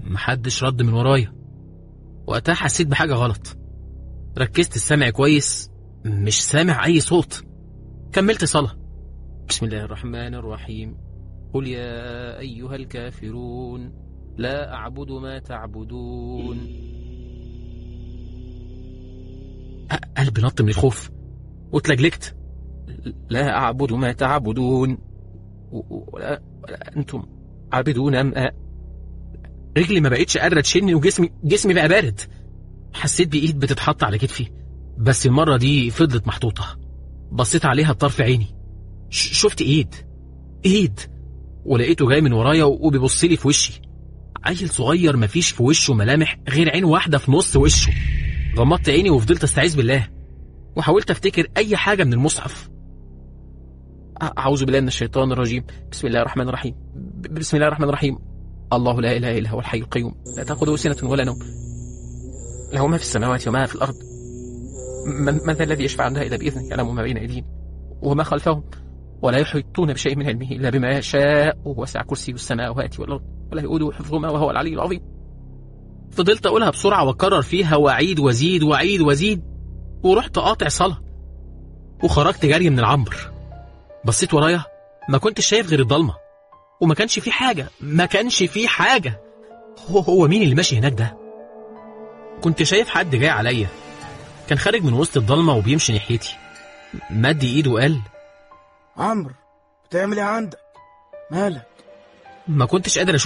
محدش رد من ورايا وقتها حسيت بحاجة غلط ركزت السمع كويس مش سامع أي صوت كملت صلاة بسم الله الرحمن الرحيم قل يا أيها الكافرون لا أعبد ما تعبدون أ- قلبي نط من الخوف واتلجلجت لا أعبد ما تعبدون و- و- ولا, ولا أنتم عابدون أم أ- رجلي ما بقتش قادرة تشيلني وجسمي جسمي بقى بارد حسيت بإيد بتتحط على كتفي بس المرة دي فضلت محطوطة بصيت عليها بطرف عيني ش- شفت إيد إيد ولقيته جاي من ورايا وبيبص لي في وشي عيل صغير مفيش في وشه ملامح غير عين واحدة في نص وشه غمضت عيني وفضلت استعيذ بالله وحاولت افتكر اي حاجة من المصحف أ- اعوذ بالله من الشيطان الرجيم بسم الله الرحمن الرحيم ب- بسم الله الرحمن الرحيم الله لا اله الا هو الحي القيوم لا تاخذه سنة ولا نوم له ما في السماوات وما في الارض من, من ذا الذي يشفع عنده الا باذنه يعلم ما بين ايديهم وما خلفهم ولا يحيطون بشيء من علمه الا بما يشاء ووسع كرسيه السماوات والارض ولا يؤوده حفظهما وهو العلي العظيم فضلت اقولها بسرعه واكرر فيها واعيد وازيد واعيد وازيد ورحت قاطع صلاه وخرجت جري من العنبر بصيت ورايا ما كنتش شايف غير الضلمه وما كانش في حاجه ما كانش في حاجه هو هو مين اللي ماشي هناك ده كنت شايف حد جاي عليا كان خارج من وسط الضلمه وبيمشي ناحيتي مد ايده وقال عمرو بتعمل ايه عندك مالك ما كنتش قادر